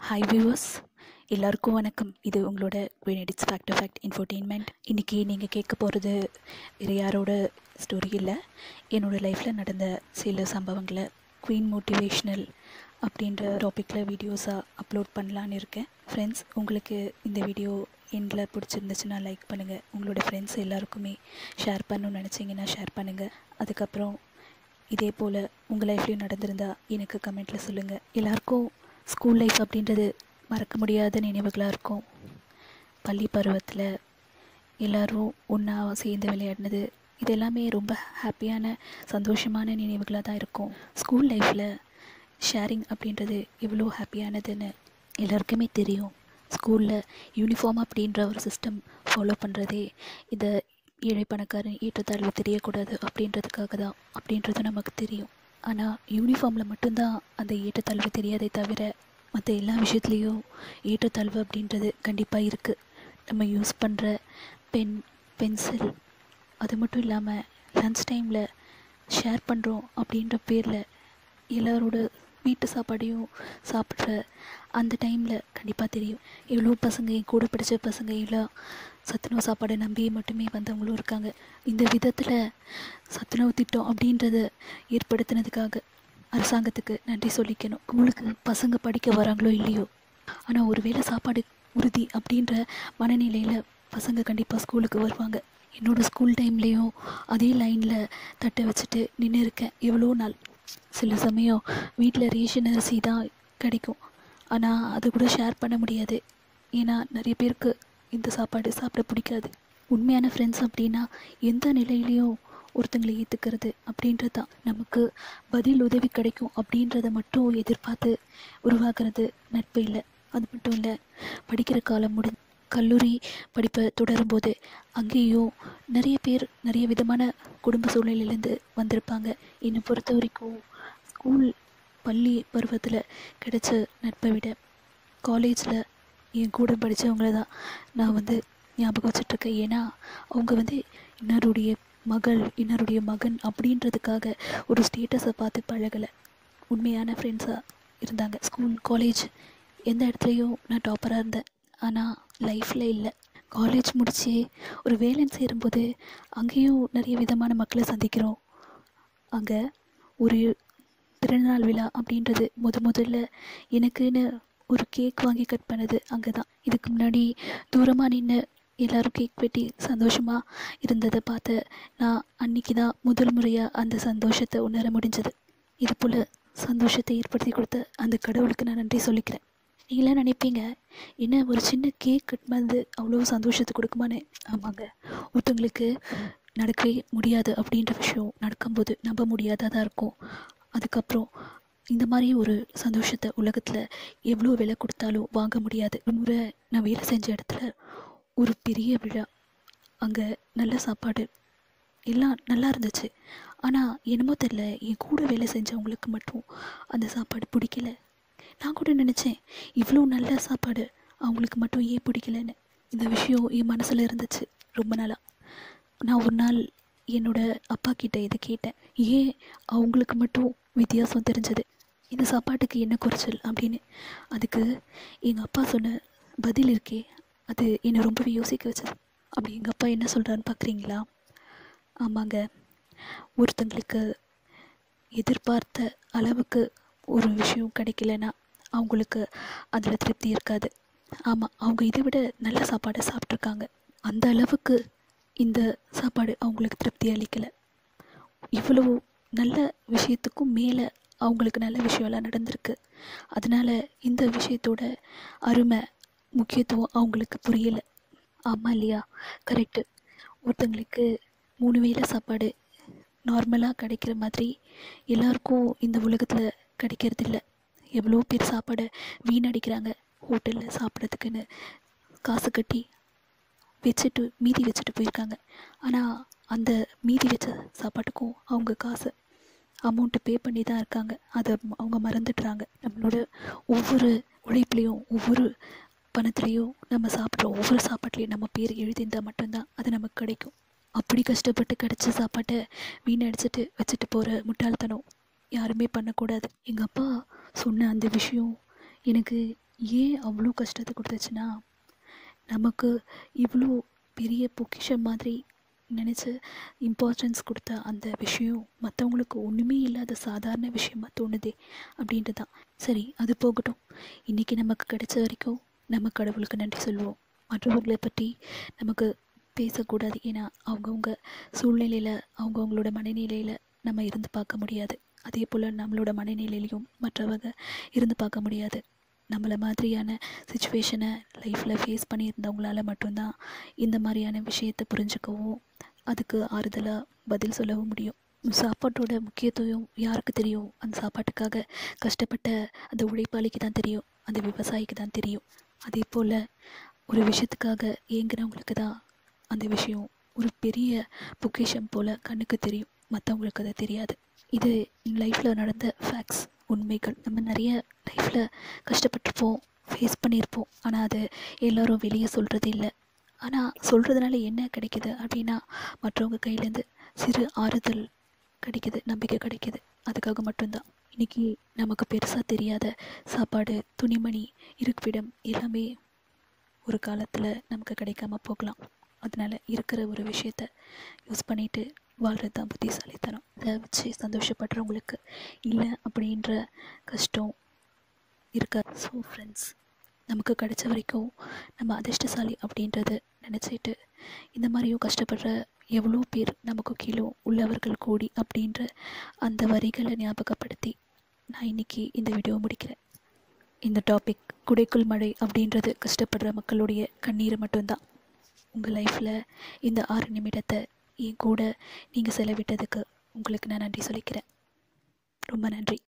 hi viewers எல்லாருக்கும் வணக்கம் இது உங்களோட queen edits fact fact infotainment இன்றைக்கி நீங்கள் கேட்க போகிறது வேறு யாரோட ஸ்டோரி இல்லை என்னோடய லைஃப்பில் நடந்த சில சம்பவங்களை குவீன் மோட்டிவேஷ்னல் அப்படின்ற டாப்பிக்கில் வீடியோஸாக அப்லோட் பண்ணலான்னு இருக்கேன் ஃப்ரெண்ட்ஸ் உங்களுக்கு இந்த வீடியோ எண்டில் பிடிச்சிருந்துச்சுன்னா லைக் பண்ணுங்கள் உங்களோட ஃப்ரெண்ட்ஸ் எல்லாருக்குமே ஷேர் பண்ணணும்னு நினச்சிங்கன்னா ஷேர் பண்ணுங்கள் அதுக்கப்புறம் இதே போல் உங்கள் லைஃப்லையும் நடந்திருந்தா எனக்கு கமெண்ட்டில் சொல்லுங்கள் எல்லாருக்கும் ஸ்கூல் லைஃப் அப்படின்றது மறக்க முடியாத நினைவுகளாக இருக்கும் பள்ளி பருவத்தில் எல்லாரும் ஒன்றா சேர்ந்து விளையாடினது இது எல்லாமே ரொம்ப ஹாப்பியான சந்தோஷமான நினைவுகளாக தான் இருக்கும் ஸ்கூல் லைஃப்பில் ஷேரிங் அப்படின்றது எவ்வளோ ஹாப்பியானதுன்னு எல்லாருக்குமே தெரியும் ஸ்கூலில் யூனிஃபார்ம் அப்படின்ற ஒரு சிஸ்டம் ஃபாலோ பண்ணுறதே இதை ஏழை பணக்காரன் ஏற்றத்தாழ்வு தெரியக்கூடாது அப்படின்றதுக்காக தான் அப்படின்றது நமக்கு தெரியும் ஆனால் யூனிஃபார்மில் மட்டும்தான் அந்த ஏற்றத்தாழ்வு தெரியாதே தவிர மற்ற எல்லா விஷயத்துலேயும் ஏற்றத்தாழ்வு அப்படின்றது கண்டிப்பாக இருக்குது நம்ம யூஸ் பண்ணுற பென் பென்சில் அது மட்டும் இல்லாமல் லன்ச் டைமில் ஷேர் பண்ணுறோம் அப்படின்ற பேரில் எல்லாரோட வீட்டு சாப்பாடையும் சாப்பிட்ற அந்த டைமில் கண்டிப்பாக தெரியும் எவ்வளோ பசங்க என் கூட படித்த பசங்க எல்லாம் சத்துணவு சாப்பாடை நம்பி மட்டுமே வந்தவங்களும் இருக்காங்க இந்த விதத்தில் சத்துணவு திட்டம் அப்படின்றத ஏற்படுத்தினதுக்காக அரசாங்கத்துக்கு நன்றி சொல்லிக்கணும் உங்களுக்கு பசங்க படிக்க வராங்களோ இல்லையோ ஆனால் ஒருவேளை சாப்பாடு உறுதி அப்படின்ற மனநிலையில் பசங்க கண்டிப்பாக ஸ்கூலுக்கு வருவாங்க என்னோடய ஸ்கூல் டைம்லேயும் அதே லைனில் தட்டை வச்சுட்டு நின்று இருக்கேன் எவ்வளோ நாள் சில சமயம் வீட்டில் ரேஷன் அரிசி தான் கிடைக்கும் ஆனால் அது கூட ஷேர் பண்ண முடியாது ஏன்னா நிறைய பேருக்கு இந்த சாப்பாடு சாப்பிட பிடிக்காது உண்மையான ஃப்ரெண்ட்ஸ் அப்படின்னா எந்த நிலையிலையும் ஒருத்தங்களை ஏற்றுக்கிறது அப்படின்றது தான் நமக்கு பதில் உதவி கிடைக்கும் அப்படின்றத மட்டும் எதிர்பார்த்து உருவாக்குறது நட்பு இல்லை அது மட்டும் இல்லை படிக்கிற காலம் முடி கல்லூரி படிப்பை தொடரும்போது அங்கேயும் நிறைய பேர் நிறைய விதமான குடும்ப சூழ்நிலையிலேருந்து வந்திருப்பாங்க என்னை பொறுத்த வரைக்கும் ஸ்கூல் பள்ளி பருவத்தில் கிடைச்ச நட்பை விட காலேஜில் என் கூட படித்தவங்கள தான் நான் வந்து ஞாபகம் வச்சிட்ருக்கேன் ஏன்னா அவங்க வந்து இன்னாருடைய மகள் இன்னாருடைய மகன் அப்படின்றதுக்காக ஒரு ஸ்டேட்டஸை பார்த்து பழகலை உண்மையான ஃப்ரெண்ட்ஸாக இருந்தாங்க ஸ்கூல் காலேஜ் எந்த இடத்துலையும் நான் டாப்பராக இருந்தேன் ஆனால் லைஃப்பில் இல்லை காலேஜ் முடித்து ஒரு வேலைன்னு சேரும்போது அங்கேயும் நிறைய விதமான மக்களை சந்திக்கிறோம் அங்கே ஒரு பிறந்தநாள் விழா அப்படின்றது முத முதல்ல எனக்குன்னு ஒரு கேக் வாங்கி கட் பண்ணது அங்கே தான் இதுக்கு முன்னாடி தூரமாக நின்று எல்லோரும் கேக் வெட்டி சந்தோஷமாக இருந்ததை பார்த்து நான் அன்றைக்கி தான் முதல் முறையாக அந்த சந்தோஷத்தை உணர முடிஞ்சது இது போல் சந்தோஷத்தை ஏற்படுத்தி கொடுத்த அந்த கடவுளுக்கு நான் நன்றி சொல்லிக்கிறேன் நீங்களாம் நினைப்பீங்க என்ன ஒரு சின்ன கேக் கட் வந்து அவ்வளோ சந்தோஷத்தை கொடுக்குமான்னு ஆமாங்க ஒருத்தவங்களுக்கு நடக்கவே முடியாது அப்படின்ற விஷயம் நடக்கும்போது நம்ப முடியாததாக இருக்கும் அதுக்கப்புறம் இந்த மாதிரி ஒரு சந்தோஷத்தை உலகத்தில் எவ்வளோ விலை கொடுத்தாலும் வாங்க முடியாது ஒரு முறை நான் வேலை செஞ்ச இடத்துல ஒரு பெரிய விழா அங்கே நல்ல சாப்பாடு எல்லாம் நல்லா இருந்துச்சு ஆனால் என்னமோ தெரில என் கூட வேலை செஞ்சவங்களுக்கு மட்டும் அந்த சாப்பாடு பிடிக்கல நான் கூட நினச்சேன் இவ்வளோ நல்ல சாப்பாடு அவங்களுக்கு மட்டும் ஏன் பிடிக்கலன்னு இந்த விஷயம் என் மனசில் இருந்துச்சு ரொம்ப நாளாக நான் ஒரு நாள் என்னோட அப்பா கிட்ட இதை கேட்டேன் ஏன் அவங்களுக்கு மட்டும் வித்தியாசம் தெரிஞ்சது இந்த சாப்பாட்டுக்கு என்ன குறைச்சல் அப்படின்னு அதுக்கு எங்கள் அப்பா சொன்ன பதில் இருக்கே அது என்னை ரொம்பவே யோசிக்க வச்சது அப்படி எங்கள் அப்பா என்ன சொல்கிறான்னு பார்க்குறீங்களா ஆமாங்க ஒருத்தங்களுக்கு எதிர்பார்த்த அளவுக்கு ஒரு விஷயம் கிடைக்கலன்னா அவங்களுக்கு அதில் திருப்தி இருக்காது ஆமாம் அவங்க இதை விட நல்ல சாப்பாடை சாப்பிட்ருக்காங்க அந்த அளவுக்கு இந்த சாப்பாடு அவங்களுக்கு திருப்தி அளிக்கலை இவ்வளோ நல்ல விஷயத்துக்கும் மேலே அவங்களுக்கு நல்ல விஷயம்லாம் நடந்திருக்கு அதனால் இந்த விஷயத்தோட அருமை முக்கியத்துவம் அவங்களுக்கு புரியலை ஆமாம் இல்லையா கரெக்டு ஒருத்தங்களுக்கு மூணு வேளை சாப்பாடு நார்மலாக கிடைக்கிற மாதிரி எல்லாருக்கும் இந்த உலகத்தில் கிடைக்கிறதில்ல எவ்வளோ பேர் சாப்பாடை வீணடிக்கிறாங்க ஹோட்டலில் சாப்பிட்றதுக்குன்னு காசு கட்டி வச்சுட்டு மீதி வச்சுட்டு போயிருக்காங்க ஆனால் அந்த மீதி வச்ச சாப்பாட்டுக்கும் அவங்க காசு அமௌண்ட்டு பே பண்ணி தான் இருக்காங்க அதை அவங்க மறந்துடுறாங்க நம்மளோட ஒவ்வொரு உழைப்புலேயும் ஒவ்வொரு பணத்துலேயும் நம்ம சாப்பிட்ற ஒவ்வொரு சாப்பாட்லேயும் நம்ம பேர் எழுதியிருந்தால் மட்டும்தான் அது நமக்கு கிடைக்கும் அப்படி கஷ்டப்பட்டு கிடச்ச சாப்பாட்டை வீணடிச்சிட்டு வச்சுட்டு போகிற முட்டாள்தனம் யாருமே பண்ணக்கூடாது எங்கள் அப்பா சொன்ன அந்த விஷயம் எனக்கு ஏன் அவ்வளோ கஷ்டத்தை கொடுத்துச்சுன்னா நமக்கு இவ்வளோ பெரிய பொக்கிஷம் மாதிரி நினச்சி இம்பார்ட்டன்ஸ் கொடுத்த அந்த விஷயம் மற்றவங்களுக்கு ஒன்றுமே இல்லாத சாதாரண விஷயமா தோணுதே அப்படின்ட்டு தான் சரி அது போகட்டும் இன்றைக்கி நமக்கு கிடைச்ச வரைக்கும் நம்ம கடவுளுக்கு நன்றி சொல்லுவோம் மற்றவர்களை பற்றி நமக்கு பேசக்கூடாது ஏன்னா அவங்கவுங்க சூழ்நிலையில் அவங்கவுங்களோட மனநிலையில் நம்ம இருந்து பார்க்க முடியாது அதே போல் நம்மளோட மனநிலையிலையும் மற்றவங்க இருந்து பார்க்க முடியாது நம்மளை மாதிரியான சுச்சுவேஷனை லைஃப்பில் ஃபேஸ் பண்ணியிருந்தவங்களால மட்டும்தான் இந்த மாதிரியான விஷயத்தை புரிஞ்சுக்கவும் அதுக்கு ஆறுதலாக பதில் சொல்லவும் முடியும் சாப்பாட்டோட முக்கியத்துவம் யாருக்கு தெரியும் அந்த சாப்பாட்டுக்காக கஷ்டப்பட்ட அந்த உழைப்பாளிக்கு தான் தெரியும் அந்த விவசாயிக்கு தான் தெரியும் அதே போல் ஒரு விஷயத்துக்காக ஏங்குனவங்களுக்கு தான் அந்த விஷயம் ஒரு பெரிய பொக்கிஷம் போல் கண்ணுக்கு தெரியும் மற்றவங்களுக்கு அது தெரியாது இது லைஃப்பில் நடந்த ஃபேக்ட்ஸ் உண்மைகள் நம்ம நிறைய லைஃப்பில் கஷ்டப்பட்டிருப்போம் ஃபேஸ் பண்ணியிருப்போம் ஆனால் அது எல்லோரும் வெளியே சொல்கிறது இல்லை ஆனால் சொல்கிறதுனால என்ன கிடைக்குது அப்படின்னா மற்றவங்க கையிலேருந்து சிறு ஆறுதல் கிடைக்குது நம்பிக்கை கிடைக்குது அதுக்காக மட்டும்தான் இன்றைக்கி நமக்கு பெருசாக தெரியாத சாப்பாடு துணிமணி இருப்பிடம் எல்லாமே ஒரு காலத்தில் நமக்கு கிடைக்காம போகலாம் அதனால் இருக்கிற ஒரு விஷயத்த யூஸ் பண்ணிவிட்டு வாழ்கிறது தான் புத்திசாலித்தனம் அதை வச்சு சந்தோஷப்படுறவங்களுக்கு இல்லை அப்படின்ற கஷ்டம் இருக்காது ஸோ ஃப்ரெண்ட்ஸ் நமக்கு கிடைச்ச வரைக்கும் நம்ம அதிர்ஷ்டசாலி அப்படின்றத நினச்சிட்டு இந்த மாதிரியும் கஷ்டப்படுற எவ்வளோ பேர் நமக்கு கீழே உள்ளவர்கள் கூடி அப்படின்ற அந்த வரிகளை ஞாபகப்படுத்தி நான் இன்றைக்கி இந்த வீடியோ முடிக்கிறேன் இந்த டாபிக் குடைக்குள் மழை அப்படின்றது கஷ்டப்படுற மக்களுடைய கண்ணீர் மட்டும்தான் உங்கள் லைஃப்பில் இந்த ஆறு நிமிடத்தை என் கூட நீங்கள் செலவிட்டதுக்கு உங்களுக்கு நான் நன்றி சொல்லிக்கிறேன் ரொம்ப நன்றி